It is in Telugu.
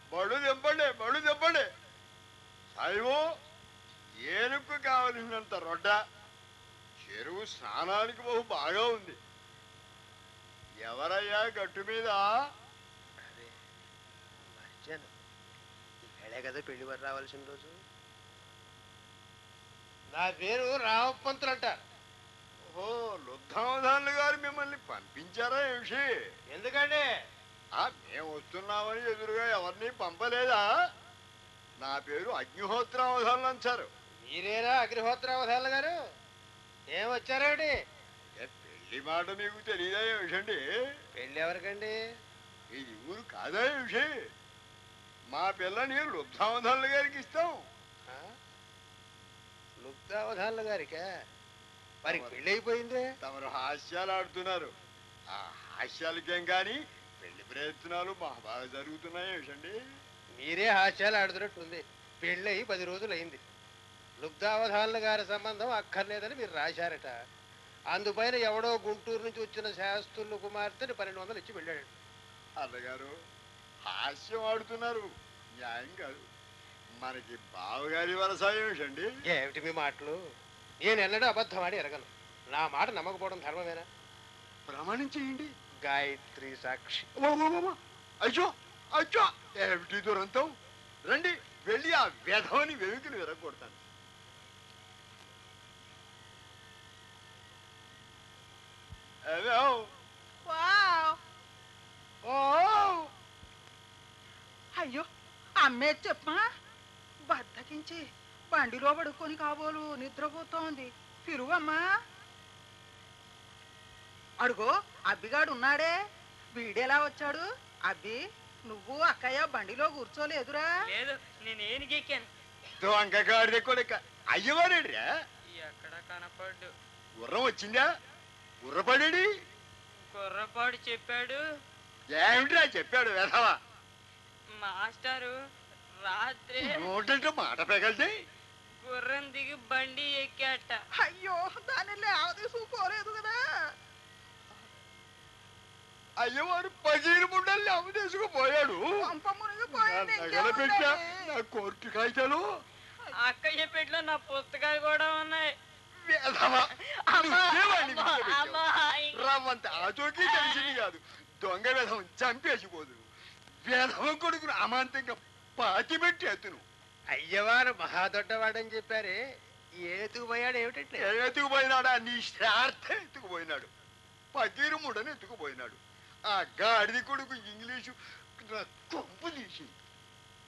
బడు దింపండి బడు దింపండి సాయిబు ఏనుగు కావలసినంత రొడ్డ చెరువు స్నానానికి బహు బాగా ఉంది ఎవరయ్యా గట్టు మీద అదే మర్చాను ఈవేళే కదా పెళ్లి వారు రావాల్సిన రోజు నా పేరు రామపంతులు అంటారు ఓహో లుద్ధావధానులు గారు మిమ్మల్ని పంపించారా ఏమిషి ఎందుకంటే ఆ మేము వస్తున్నామని ఎదురుగా ఎవరిని పంపలేదా నా పేరు అగ్నిహోత్రావధానులు అంటారు మీరేనా అగ్నిహోత్రావధానులు గారు ఏం వచ్చారేమిటి ఏ పెళ్లి మాట మీకు తెలియదా ఏమిషండి పెళ్లి ఎవరికండి ఇది ఊరు కాదా ఏమిషి మా పిల్లని లుబ్ధావధానులు గారికి ఇస్తాం ఆ? లుప్తావధానులు గారికా మరి పెళ్లి అయిపోయిందే తమరు హాస్యాలు ఆడుతున్నారు ఆ హాస్యాలకేం కానీ పెళ్లి ప్రయత్నాలు మా బాగా జరుగుతున్నాయి ఏమిషండి మీరే హాస్యాలు ఆడుతున్నట్టుంది పెళ్ళి అయి పది రోజులు అయింది లుబ్ధావధానుల గారి సంబంధం అక్కర్లేదని మీరు రాశారట అందుపైన ఎవడో గుంటూరు నుంచి వచ్చిన శాస్త్రులు కుమార్తెని పన్నెండు వందలు ఇచ్చి వెళ్ళాడు అన్నగారు హాస్యం ఆడుతున్నారు న్యాయం కాదు మనకి బావగారి వరస ఏమిటండి ఏమిటి మీ మాటలు నేను ఎన్నడూ అబద్ధం ఆడి ఎరగను నా మాట నమ్మకపోవడం ధర్మమేనా ప్రమాణం చేయండి గాయత్రి సాక్షి ఓ, ఓ, ఓ, ఓ. అయ్యో అయ్యో ఏమిటి దురంతం రండి వెళ్ళి ఆ వ్యధవని వెనుకలు విరగొడతాను అదే వావ్ ఓ అయ్యో అమ్మే చెప్పమా బద్దకించి బండిలో పడుకొని కాబోలు నిద్రపోతోంది పిరువమ్మా అడుగో అబ్బిగాడు ఉన్నాడే వీడెలా వచ్చాడు అబ్బి నువ్వు అక్కయ్య బండిలో కూర్చోలేదురా లేదు నేను ఏనుగెక్కాను దొంగగాడి కొడుక అయ్యవారేడ్రా ఎక్కడ కనపడ్డు గుర్రం వచ్చిందా గుర్రపడి కుర్రపాడు చెప్పాడు ఏమిట్రా చెప్పాడు వెధవా మాస్టారు రాత్రి నోటంటే మాట పెగలితే గుర్రం దిగి బండి ఎక్కాట అయ్యో దాన్ని లేవదీసుకోలేదు కదా అయ్యవారు పగిలి ముండల్ని అమ్మదేసుకుపోయాడు పంప మునిగిపోయింది పెట్టా ఇంకేముంది? నా కోర్టు కాగితాలు అక్కయ్య పెట్లో నా పుస్తకాలు కూడా ఉన్నాయి వెధవా. అమ్మా, నువ్వేవాడిని అమ్మా, కూర్చోబెట్టావు? అమ్మా, ఇంక- రవ్వంత ఆచోకి తెలిసింది కాదు దొంగ వేధం చంపేసిపోదు వేధవం కొడుకును అమాంతంగా పాతి పెట్టి ఎత్తును అయ్యవారు మహాదొడ్డవాడని చెప్పారే ఏతుకుపోయాడు ఏమిటంటే ఎత్తుకుపోయినాడా నీ శ్రార్థ ఎత్తుకుపోయినాడు పకీరు ముడని ఎత్తుకుపోయినాడు ఆ గాడిది కొడుకు ఇంగ్లీషు నా కొంపు తీసి